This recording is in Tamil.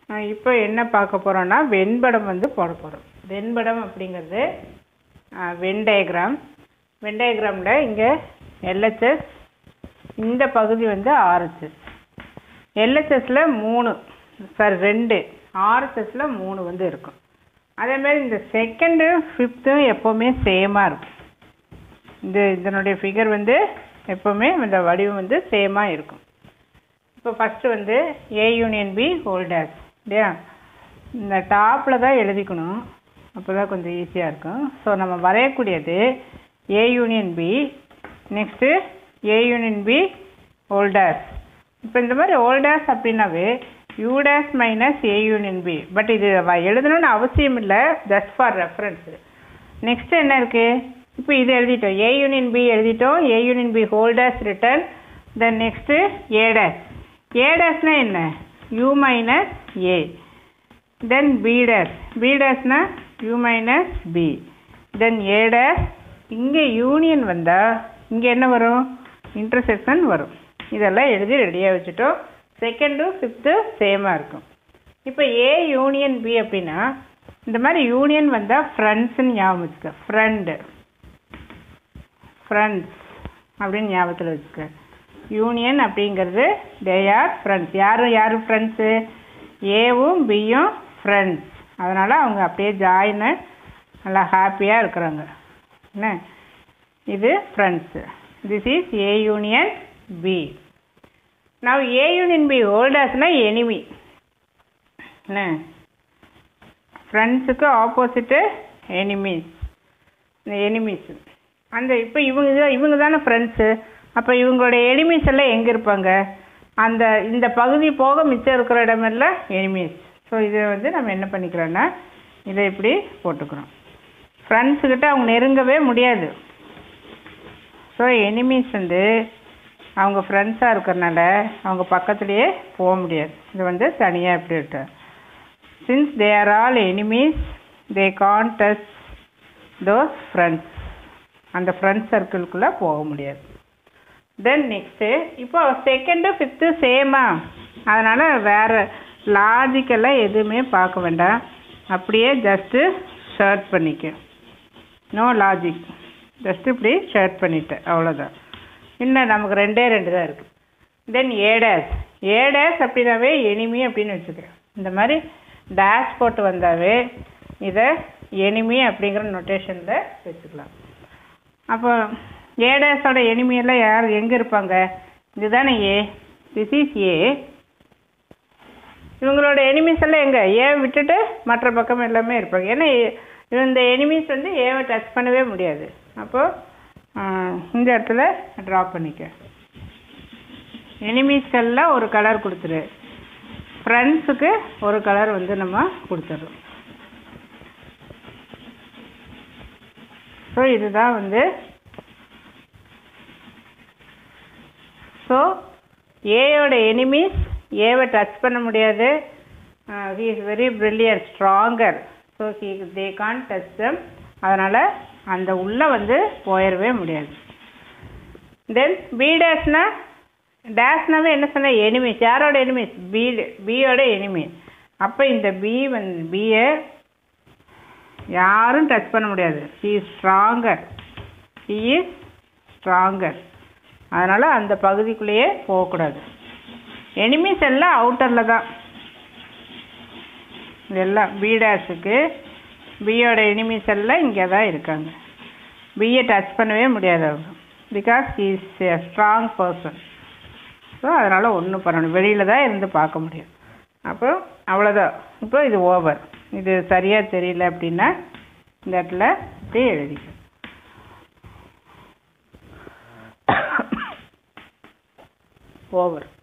இப்போ என்ன பார்க்க போகிறோன்னா வெண்படம் வந்து போட போகிறோம் வெண்படம் அப்படிங்கிறது வென் டயக்ராம் வென் டயக்ராமில் இங்கே எல்ஹெச்எஸ் இந்த பகுதி வந்து ஆர்ஹெச்எஸ் எல்ஹெச்எஸில் மூணு சாரி ரெண்டு ஆர்ஹெச்எஸில் மூணு வந்து இருக்கும் அதே மாதிரி இந்த செகண்டு ஃபிஃப்த்தும் எப்போவுமே சேமாக இருக்கும் இந்த இதனுடைய ஃபிகர் வந்து எப்போவுமே இந்த வடிவம் வந்து சேமாக இருக்கும் இப்போ ஃபஸ்ட்டு வந்து ஏ யூனியன் பி ஹோல்டர்ஸ் இல்லையா இந்த டாப்பில் தான் எழுதிக்கணும் அப்போ தான் கொஞ்சம் ஈஸியாக இருக்கும் ஸோ நம்ம வரையக்கூடியது A union B next A union B holders இப்போ இந்த மாதிரி ஹோல்டர்ஸ் அப்படின்னாவே U dash minus A union B but இது வ- எழுதணும்னு அவசியம் இல்லை ஜஸ்ட் ஃபார் ரெஃபரன்ஸு நெக்ஸ்ட் என்ன இருக்குது இப்போ இது எழுதிட்டோம் ஏ யூனியன் பி எழுதிட்டோம் A union B holders written then next A dash A டேஸ்னா என்ன U minus A then B dash B டேஸ்னா U minus B then A dash இங்கே யூனியன் வந்தால் இங்கே என்ன வரும் இன்டர்செக்ஷன் வரும் இதெல்லாம் எழுதி ரெடியாக வச்சுட்டோம் செகண்டு ஃபிஃப்த்து சேமாக இருக்கும் இப்போ ஏ யூனியன் பி அப்படின்னா இந்த மாதிரி யூனியன் வந்தால் ஃப்ரெண்ட்ஸ்னு ஞாபகம் வச்சுக்க ஃப்ரெண்டு ஃப்ரெண்ட்ஸ் அப்படின்னு ஞாபகத்தில் வச்சுக்க யூனியன் அப்படிங்கிறது தே ஆர் ஃப்ரெண்ட்ஸ் யாரும் யாரும் ஃப்ரெண்ட்ஸு ஏவும் பியும் ஃப்ரெண்ட்ஸ் அதனால் அவங்க அப்படியே ஜாயின்னு நல்லா ஹாப்பியாக இருக்கிறாங்க என்ன இது friends this is A union B now A union B ஹோல்டர்ஸ்னால் எனிமி என்ன ஃப்ரெண்ட்ஸுக்கு ஆப்போசிட்டு எனிமீஸ் இந்த எனிமீஸ் அந்த இப்போ இவங்க தான் இவங்க தானே ஃப்ரெண்ட்ஸு அப்போ இவங்களோட எனிமீஸ் எல்லாம் எங்கே இருப்பாங்க அந்த இந்த பகுதி போக மிச்சம் இருக்கிற இடமெல்லாம் எனிமீஸ் ஸோ இதை வந்து நம்ம என்ன பண்ணிக்கிறோன்னா இதை இப்படி போட்டுக்கிறோம் ஃப்ரெண்ட்ஸுக்கிட்ட அவங்க நெருங்கவே முடியாது ஸோ எனிமீஸ் வந்து அவங்க ஃப்ரெண்ட்ஸாக இருக்கிறனால அவங்க பக்கத்துலேயே போக முடியாது இது வந்து தனியாக இப்படி விட்டு since they are all enemies they can't touch those friends அந்த ஃப்ரெண்ட்ஸ் சர்க்கிள்குள்ளே போக முடியாது தென் நெக்ஸ்ட்டு இப்போ செகண்டு ஃபிஃப்த்து சேமா அதனால் வேறு லாஜிக்கெல்லாம் எதுவுமே பார்க்க வேண்டாம் அப்படியே ஜஸ்ட்டு ஷர்ட் பண்ணிக்க நோ லாஜிக் ஜஸ்ட் இப்படி ஷர்ட் பண்ணிட்டேன் அவ்வளோதான் இன்னும் நமக்கு ரெண்டே ரெண்டு தான் இருக்குது தென் ஏடேஸ் ஏடேஸ் அப்படின்னாவே எனிமி அப்படின்னு வச்சுக்கிறேன் இந்த மாதிரி டேஷ் போட்டு வந்தாவே இதை எனிமி அப்படிங்கிற நொட்டேஷனில் வச்சுக்கலாம் அப்போ ஏடேஸோட எனிமியெல்லாம் யார் எங்கே இருப்பாங்க இதுதானே ஏ திஸ் இஸ் ஏ இவங்களோட எனிமீஸ் எல்லாம் எங்கே ஏ விட்டுட்டு மற்ற பக்கம் எல்லாமே இருப்பாங்க ஏன்னா ஏ- இந்த எனிமீஸ் வந்து ஏவை டச் பண்ணவே முடியாது அப்போது இந்த இடத்துல ட்ரா பண்ணிக்க எனிமீஸ்கெல்லாம் ஒரு கலர் கொடுத்துரு ஃப்ரெண்ட்ஸுக்கு ஒரு கலர் வந்து நம்ம கொடுத்துட்றோம் ஸோ இதுதான் வந்து ஸோ ஏயோட எனிமீஸ் ஏவை டச் பண்ண முடியாது he is very brilliant stronger so he they can't touch them அதனால் அந்த உள்ளே வந்து போயிடவே முடியாது தென் பி டேஷ்னா டேஷ்னாவே என்ன சொன்ன எனிமீஸ் யாரோட எனிமீஸ் பி பியோட எனிமி அப்போ இந்த பி வந்து பியை யாரும் டச் பண்ண முடியாது he is stronger he is stronger அதனால் அந்த பகுதிக்குள்ளேயே போகக்கூடாது எனிமீஸ் எல்லாம் அவுட்டரில் தான் இதெல்லாம் பி டேஷுக்கு பியோட எனிமீஸ் எல்லாம் இங்கே தான் இருக்காங்க பியை டச் பண்ணவே முடியாது அவங்க because is A strong person so அதனால் ஒன்றும் பண்ணணும் வெளியில் தான் இருந்து பார்க்க முடியும் அப்போ அவ்வளோதான் இப்போ இது ஓவர் இது சரியாக தெரியல அப்படின்னா இந்த இடத்துல இப்படி எழுதிக்க ஓவர்